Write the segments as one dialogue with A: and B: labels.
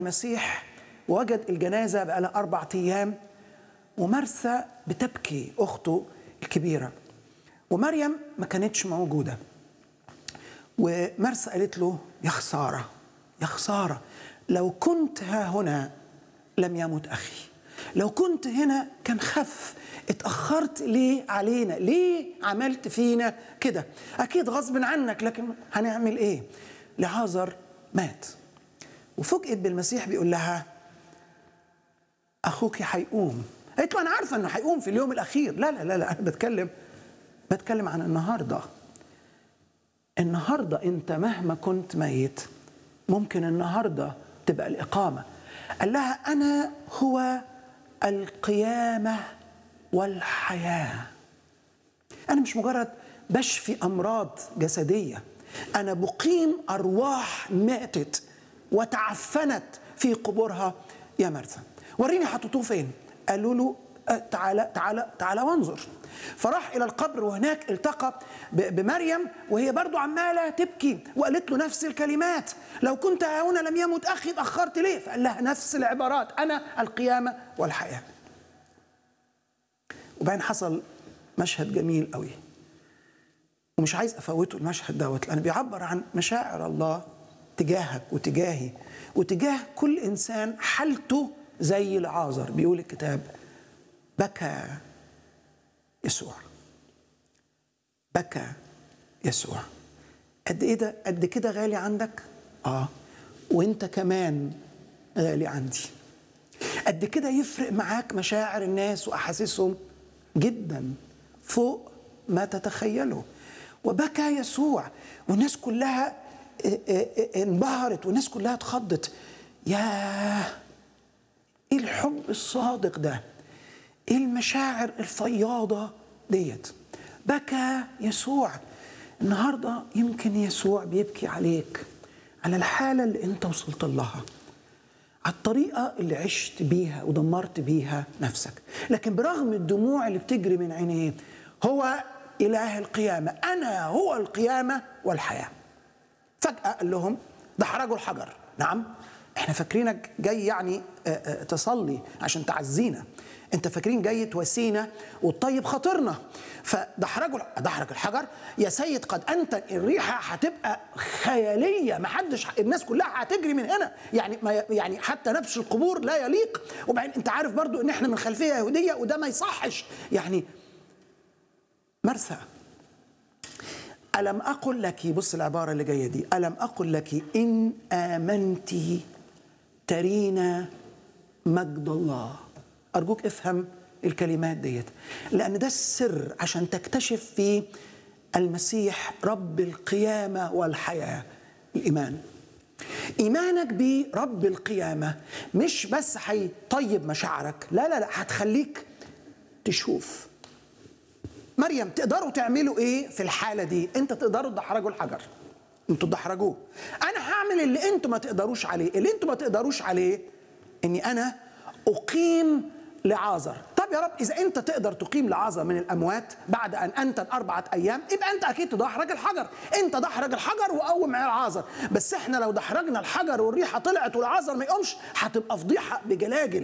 A: المسيح وجد الجنازة بقى لها أربع أيام ومرثا بتبكي أخته الكبيرة ومريم ما كانتش موجودة ومرثا قالت له يا خسارة يا خسارة لو كنت ها هنا لم يمت أخي لو كنت هنا كان خف اتأخرت ليه علينا ليه عملت فينا كده أكيد غصب عنك لكن هنعمل إيه لعازر مات وفوجئت بالمسيح بيقول لها اخوك هيقوم قالت له انا عارفه انه هيقوم في اليوم الاخير لا لا لا لا انا بتكلم بتكلم عن النهارده النهارده انت مهما كنت ميت ممكن النهارده تبقى الاقامه قال لها انا هو القيامه والحياه انا مش مجرد بشفي امراض جسديه انا بقيم ارواح ماتت وتعفنت في قبورها يا مرثا وريني حطيتوه فين قالوا له أه تعالى تعالى تعالى وانظر فراح الى القبر وهناك التقى بمريم وهي برضو عماله تبكي وقالت له نفس الكلمات لو كنت هنا لم يمت اخي اتاخرت ليه فقال لها نفس العبارات انا القيامه والحياه وبعدين حصل مشهد جميل قوي ومش عايز افوته المشهد دوت لانه بيعبر عن مشاعر الله تجاهك وتجاهي وتجاه كل انسان حالته زي العازر بيقول الكتاب بكى يسوع بكى يسوع قد ايه ده قد كده غالي عندك اه وانت كمان غالي عندي قد كده يفرق معاك مشاعر الناس واحاسيسهم جدا فوق ما تتخيله وبكى يسوع والناس كلها انبهرت والناس كلها اتخضت ياه ايه الحب الصادق ده ايه المشاعر الفياضه ديت بكى يسوع النهارده يمكن يسوع بيبكي عليك على الحاله اللي انت وصلت لها على الطريقه اللي عشت بيها ودمرت بيها نفسك لكن برغم الدموع اللي بتجري من عينيه هو اله القيامه انا هو القيامه والحياه فجاه قال لهم دحرجوا الحجر نعم احنا فاكرينك جاي يعني تصلي عشان تعزينا انت فاكرين جاي تواسينا وتطيب خاطرنا فدحرجوا دحرج الحجر يا سيد قد انت الريحه هتبقى خياليه ما حدش الناس كلها هتجري من هنا يعني ما يعني حتى نبش القبور لا يليق وبعدين انت عارف برضو ان احنا من خلفيه يهوديه وده ما يصحش يعني مرثا ألم أقل لك بص العبارة اللي جاية دي ألم أقل لك إن آمنت ترين مجد الله أرجوك افهم الكلمات ديت لأن ده السر عشان تكتشف في المسيح رب القيامة والحياة الإيمان إيمانك برب القيامة مش بس هيطيب مشاعرك لا لا لا هتخليك تشوف مريم تقدروا تعملوا ايه في الحاله دي انت تقدروا تدحرجوا الحجر انتوا تدحرجوه انا هعمل اللي انتوا ما تقدروش عليه اللي انتوا ما تقدروش عليه اني انا اقيم لعازر طب يا رب اذا انت تقدر تقيم لعازر من الاموات بعد ان انتن اربعه ايام يبقى انت اكيد تدحرج الحجر انت دحرج الحجر وقوم العازر بس احنا لو دحرجنا الحجر والريحه طلعت والعازر ما يقومش هتبقى فضيحه بجلاجل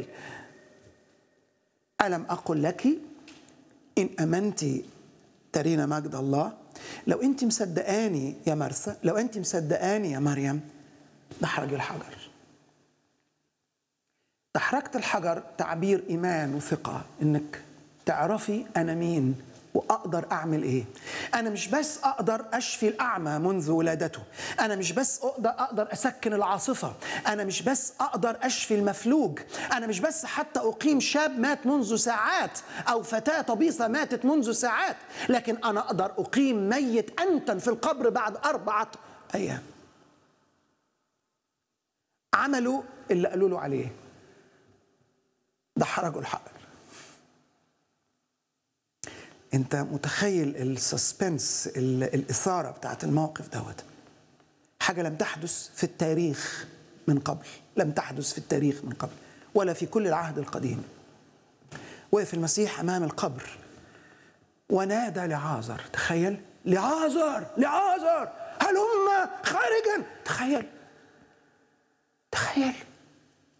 A: الم اقل لك إن أمنت ترين مجد الله لو أنت مصدقاني يا مرثا لو أنت مصدقاني يا مريم دحرج الحجر دحرجت الحجر تعبير إيمان وثقة إنك تعرفي أنا مين واقدر اعمل ايه انا مش بس اقدر اشفي الاعمى منذ ولادته انا مش بس اقدر اقدر اسكن العاصفه انا مش بس اقدر اشفي المفلوج انا مش بس حتى اقيم شاب مات منذ ساعات او فتاه طبيصه ماتت منذ ساعات لكن انا اقدر اقيم ميت انتن في القبر بعد اربعه ايام عملوا اللي قالوا له عليه دحرجوا الحجر انت متخيل السسبنس الاثاره بتاعت الموقف دوت حاجه لم تحدث في التاريخ من قبل لم تحدث في التاريخ من قبل ولا في كل العهد القديم وقف المسيح امام القبر ونادى لعازر تخيل لعازر لعازر هلم خارجا تخيل تخيل